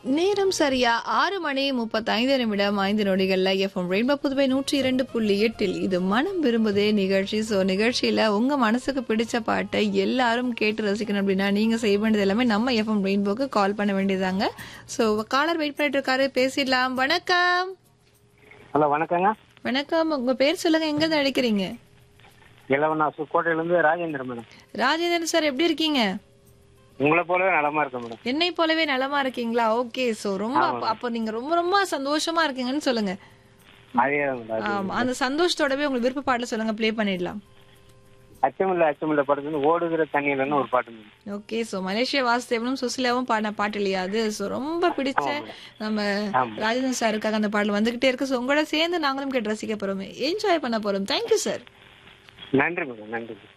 நேரம் சரியா ஆறு மணி முப்பத்தைந்து நிமிடம் ஐந்து நொடிகள்ல எஃப்எம் ரெயின்போ புதுவை நூற்றி இரண்டு புள்ளி எட்டில் இது மனம் விரும்புதே நிகழ்ச்சி ஸோ நிகழ்ச்சியில உங்க மனசுக்கு பிடிச்ச பாட்டை எல்லாரும் கேட்டு ரசிக்கணும் அப்படின்னா நீங்க செய்ய வேண்டியது எல்லாமே நம்ம எஃப்எம் ரெயின்போக்கு கால் பண்ண வேண்டியதாங்க ஸோ காலர் வெயிட் பண்ணிட்டு இருக்காரு பேசிடலாம் வணக்கம் ஹலோ வணக்கங்க வணக்கம் உங்க பேர் சொல்லுங்க எங்க இருந்து அழைக்கிறீங்க இளவனாசு கோட்டையிலேருந்து ராஜேந்திரன் மேடம் ராஜேந்திரன் சார் எப்படி இருக்கீங்க உங்களை போலவே நலமா இருக்கேன் மேடம் என்னை போலவே நலமா இருக்கீங்களா ஓகே சோ ரொம்ப அப்ப- அப்போ நீங்க ரொம்ப ரொம்ப சந்தோஷமா இருக்கீங்கன்னு சொல்லுங்க அதே தான் மேடம் ஆமா அந்த சந்தோஷத்தோடவே உங்களுக்கு விருப்ப பாடல சொல்லுங்க ப்ளே பண்ணிடலாம் அச்சமில்ல அச்சமில்ல படத்துல ஓடுகிற தண்ணியிலன்னு ஒரு பாட்டு மேடம் ஓகே சோ மலேசியா வாசுதேவனும் சுசிலாவும் பாடின பாட்டு இல்லையா அது சோ ரொம்ப பிடிச்ச நம்ம ராஜேந்திரன் சாருக்காக அந்த பாடல் வந்துகிட்டே இருக்கு சோ உங்களோட சேர்ந்து நாங்களும் கேட்டு ரசிக்க போறோம் என்ஜாய் பண்ண போறோம் தேங்க்யூ சார் நன்றி மேடம் நன்றி